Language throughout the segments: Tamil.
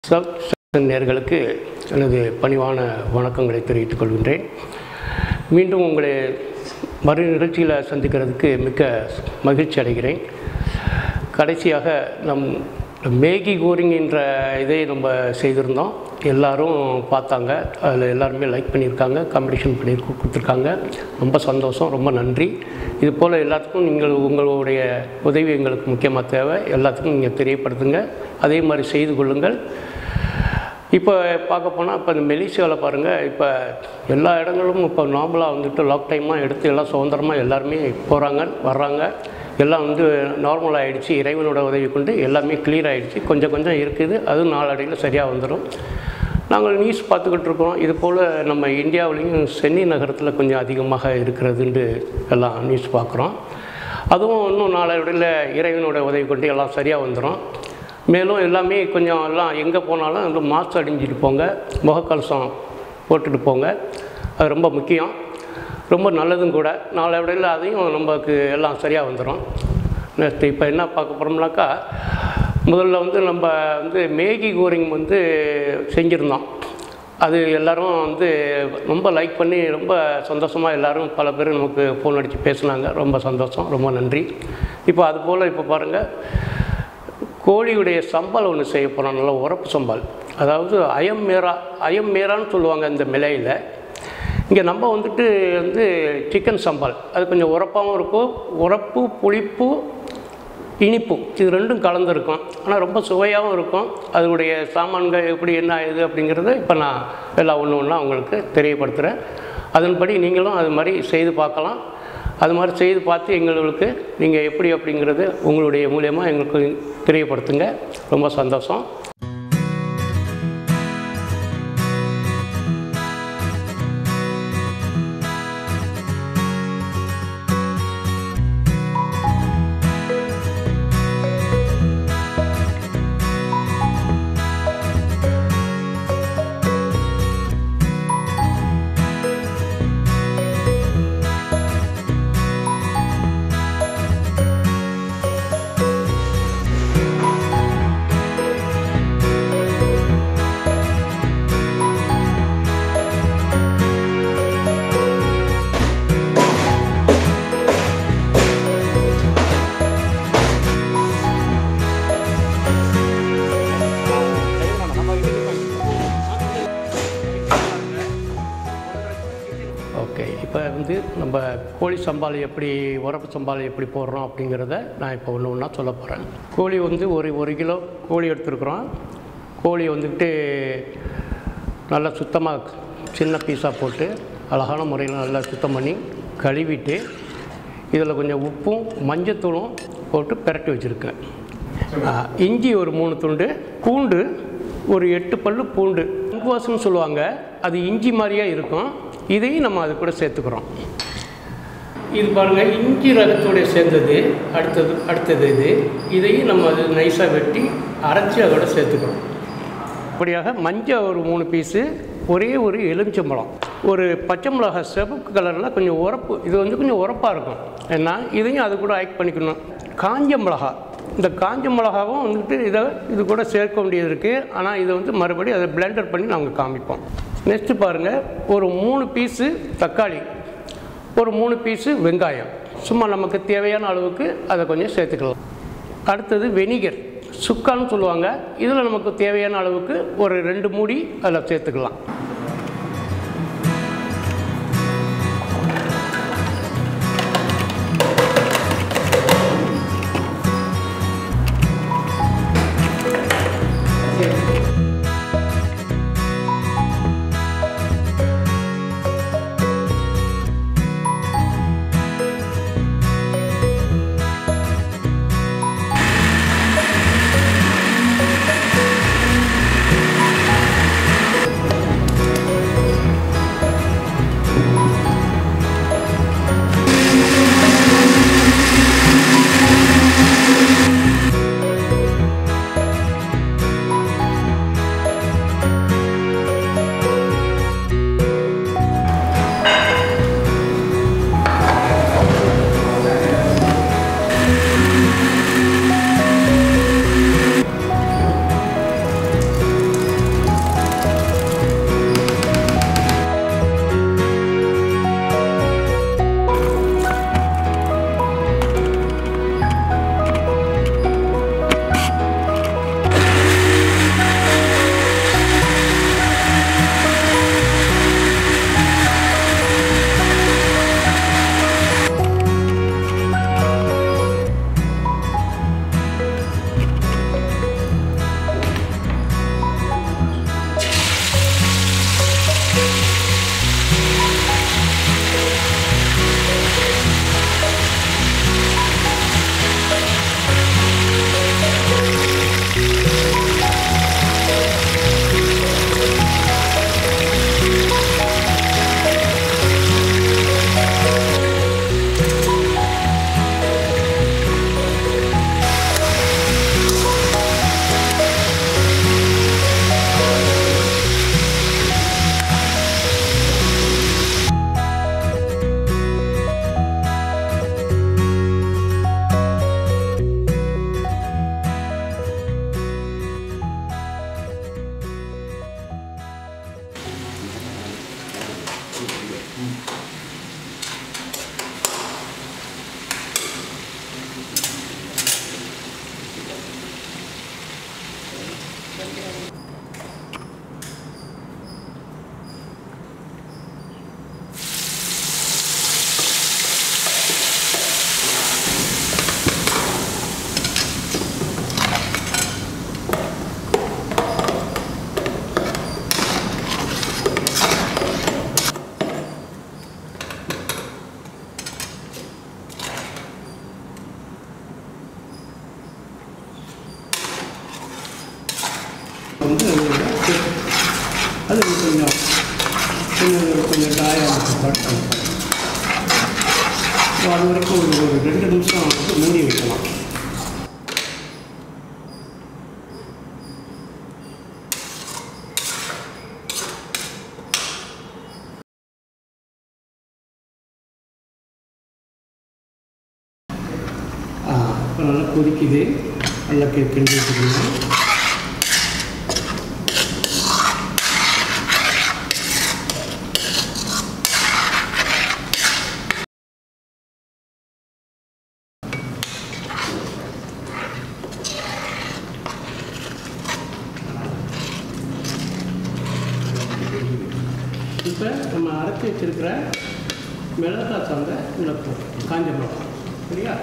சப் செக்ஷன் நேர்களுக்கு எனது பணிவான வணக்கங்களை தெரிவித்துக் கொள்கின்றேன் மீண்டும் உங்களை மறு நிகழ்ச்சியில் சந்திக்கிறதுக்கு மிக்க மகிழ்ச்சி அடைகிறேன் கடைசியாக நம் மேகி கோரிங் என்ற இதை நம்ம செய்திருந்தோம் எல்லாரும் பார்த்தாங்க அதில் எல்லாருமே லைக் பண்ணியிருக்காங்க காம்படிஷன் பண்ணி கு- கொடுத்துருக்காங்க ரொம்ப சந்தோஷம் ரொம்ப நன்றி இது போல் எல்லாத்துக்கும் நீங்கள் உங்களுடைய உதவி எங்களுக்கு முக்கியமாக தேவை எல்லாத்துக்கும் நீங்கள் தெரியப்படுத்துங்க அதே மாதிரி செய்து கொள்ளுங்கள் இப்போ பார்க்க போனால் இப்போ இந்த மெலிசியாவில் பாருங்கள் இப்போ எல்லா இடங்களும் இப்போ நார்மலாக வந்துட்டு லாக் டைமாக எடுத்து எல்லாம் சுதந்திரமாக எல்லாருமே போகிறாங்க வர்றாங்க எல்லாம் வந்து நார்மல் ஆகிடுச்சு இறைவனோட உதவி கொண்டு எல்லாமே கிளியர் ஆகிடுச்சு கொஞ்சம் கொஞ்சம் இருக்குது அதுவும் நாளடைவில் சரியாக வந்துடும் நாங்கள் நியூஸ் பார்த்துக்கிட்டு இருக்கோம் இது போல் நம்ம இந்தியாவிலையும் சென்னை நகரத்தில் கொஞ்சம் அதிகமாக இருக்கிறதுன்னு எல்லாம் நியூஸ் பார்க்குறோம் அதுவும் இன்னும் நாளடைவில் இறைவனோட உதவி கொண்டு எல்லாம் சரியாக வந்துடும் மேலும் எல்லாமே கொஞ்சம் எல்லாம் எங்கே போனாலும் வந்து மாஸ்க் அணிஞ்சிட்டு போங்க முகக்கவசம் போட்டுட்டு போங்க அது ரொம்ப முக்கியம் ரொம்ப நல்லதும் கூட நாளடைவில் அதையும் நமக்கு எல்லாம் சரியாக வந்துடும் நெக்ஸ்ட் இப்போ என்ன பார்க்க போகிறோம்னாக்கா முதல்ல வந்து நம்ம வந்து மேகி கோரிங் வந்து செஞ்சுருந்தோம் அது எல்லாரும் வந்து ரொம்ப லைக் பண்ணி ரொம்ப சந்தோஷமாக எல்லாரும் பல பேர் நமக்கு ஃபோன் அடித்து பேசுனாங்க ரொம்ப சந்தோஷம் ரொம்ப நன்றி இப்போ அது போல் இப்போ பாருங்கள் கோழியுடைய சம்பால் ஒன்று செய்ய போகிறோம் நல்லா உரப்பு சம்பால் அதாவது அயம் மேரா அயம் மேரான்னு சொல்லுவாங்க இந்த மிலையில் இங்கே நம்ம வந்துட்டு வந்து சிக்கன் சம்பால் அது கொஞ்சம் உரப்பாகவும் இருக்கும் உரப்பு புளிப்பு இனிப்பு இது ரெண்டும் கலந்துருக்கும் ஆனால் ரொம்ப சுவையாகவும் இருக்கும் அதனுடைய சாமான்கள் எப்படி என்ன இது அப்படிங்கிறத இப்போ நான் எல்லாம் ஒன்று ஒன்றா உங்களுக்கு தெரியப்படுத்துகிறேன் அதன்படி நீங்களும் அது மாதிரி செய்து பார்க்கலாம் அது மாதிரி செய்து பார்த்து எங்களுக்கு நீங்கள் எப்படி அப்படிங்கிறது உங்களுடைய மூலியமாக எங்களுக்கு தெரியப்படுத்துங்க ரொம்ப சந்தோஷம் ஓகே இப்போ வந்து நம்ம கோழி சம்பால் எப்படி உரப்பு சம்பால் எப்படி போடுறோம் அப்படிங்கிறத நான் இப்போ ஒன்று ஒன்றா சொல்ல போகிறேன் கோழி வந்து ஒரு ஒரு கிலோ கோழி எடுத்துருக்குறோம் கோழி வந்துட்டு நல்லா சுத்தமாக சின்ன பீஸாக போட்டு அழகான முறையில் நல்லா சுத்தம் பண்ணி கழுவிட்டு இதில் கொஞ்சம் உப்பும் மஞ்சத்தூளும் போட்டு பிரட்டி வச்சுருக்கேன் ஆ, இஞ்சி ஒரு மூணு துண்டு பூண்டு ஒரு எட்டு பல்லு பூண்டு முக்குவாசம்னு சொல்லுவாங்க அது இஞ்சி மாதிரியே இருக்கும் இதையும் நம்ம அது கூட சேர்த்துக்கிறோம் இது பாருங்கள் இஞ்சி ரகத்தோட சேர்ந்தது அடுத்தது அடுத்தது இது இதையும் நம்ம அது நைஸாக வெட்டி அரைச்சி அதோட சேர்த்துக்கிறோம் அப்படியாக மஞ்சள் ஒரு மூணு பீஸு ஒரே ஒரு எலுமிச்சம்பழம் ஒரு பச்சை மிளகாய் சிவப்பு கலரில் கொஞ்சம் உரப்பு இது வந்து கொஞ்சம் உரப்பாக இருக்கும் ஏன்னா இதையும் அது கூட ஆக்ட் பண்ணிக்கணும் காஞ்ச மிளகா இந்த காஞ்ச மிளகாவும் வந்துட்டு இதை இது கூட சேர்க்க வேண்டியது இருக்குது ஆனால் இதை வந்து மறுபடியும் அதை பிளெண்டர் பண்ணி நாங்கள் காமிப்போம் நெக்ஸ்ட்டு பாருங்கள் ஒரு மூணு பீஸு தக்காளி ஒரு மூணு பீஸு வெங்காயம் சும்மா நமக்கு தேவையான அளவுக்கு அதை கொஞ்சம் சேர்த்துக்கலாம் அடுத்தது வெனிகர் சுக்கான்னு சொல்லுவாங்க இதில் நமக்கு தேவையான அளவுக்கு ஒரு ரெண்டு மூடி அதில் சேர்த்துக்கலாம் அது கொஞ்சம் கொஞ்சம் கொஞ்சம் ட்ராயாக படுத்தணும் ஸோ அது வரைக்கும் ஒரு ஒரு ரெண்டு நிமிஷம் வந்து மூடி வைக்கலாம் ஆ, இப்போ நல்லா கொதிக்குது நல்லா கி கிண்டி வச்சுக்கணும் இப்போ நம்ம அரைச்சி வச்சிருக்கிற மிளகாய் சாந்தை உள்ள போடும் காஞ்ச மிளகாய் சரியா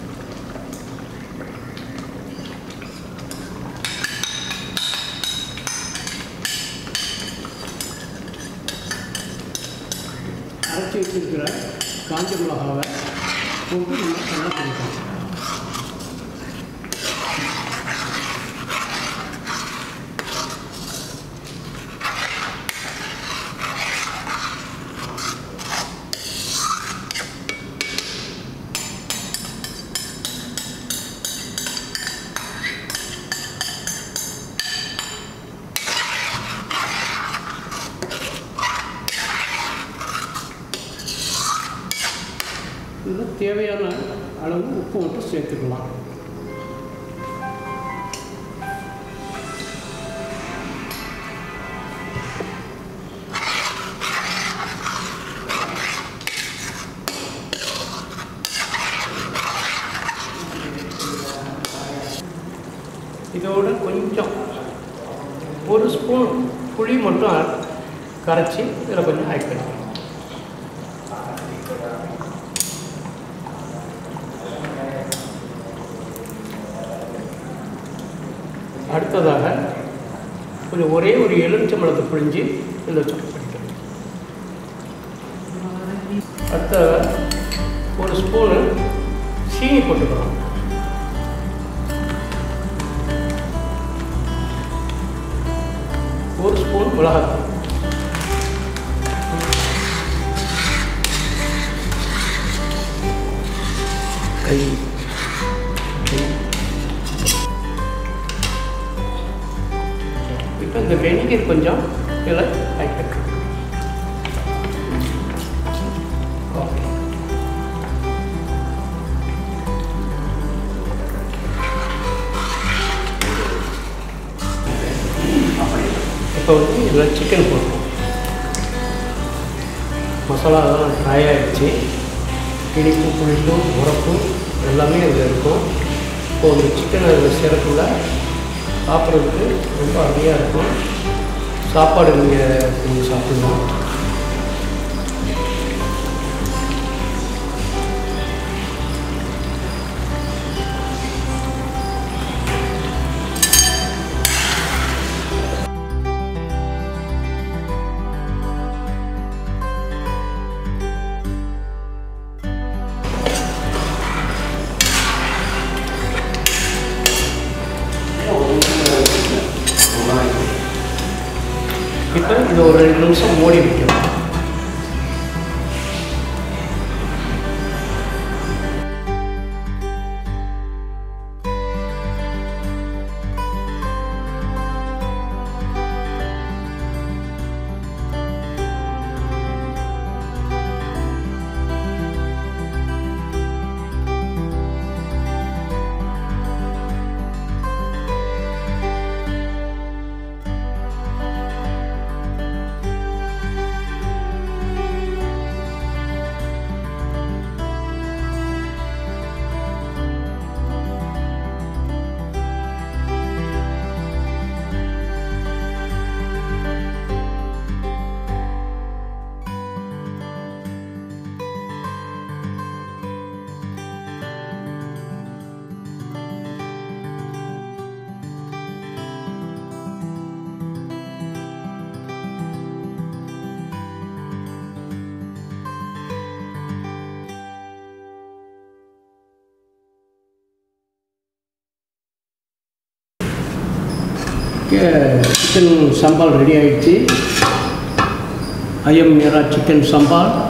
அரைச்சி வச்சிருக்கிற காஞ்ச மிளகாவை போட்டு நம்ம நல்லா கொடுக்கணும் இதில் தேவையான அளவு உப்பு மட்டும் சேர்த்துக்கலாம் இதோட கொஞ்சம் ஒரு ஸ்பூன் புளி மட்டும் கரைச்சி இதில் கொஞ்சம் ஆட் பண்ணிக்கலாம் அடுத்ததாக கொஞ்சம் ஒரே ஒரு எலுமிச்சம்பழத்தை பிழிஞ்சு இதில் சுட்டு பண்ணிக்கணும் அடுத்ததாக ஒரு ஸ்பூனு சீனி போட்டுக்கலாம் ஒரு ஸ்பூன் மிளகாத்தூள் கை கை இப்போ இந்த வெனிகர் கொஞ்சம் இதில் ஆட் பண்ணிக்கலாம் ஓகே இப்போ வந்து இதில் சிக்கன் போடுறோம் மசாலா அதெல்லாம் ட்ரை ஆகிடுச்சு இனிப்பு புளிப்பு உரப்பு எல்லாமே அதில் இருக்கும் இப்போ இந்த சிக்கன் அதில் சேரக்குள்ள சாப்பிட்றதுக்கு ரொம்ப அருமையாக இருக்கும் சாப்பாடு நீங்கள் கொஞ்சம் சாப்பிடலாம் இப்போ இது ஒரு ரெண்டு நிமிஷம் மூடி வைக்கணும் சிக்கன் சம்பால் ரெடி ஆயிடுச்சு ஐஎம் மீரா சிக்கன் சம்பால்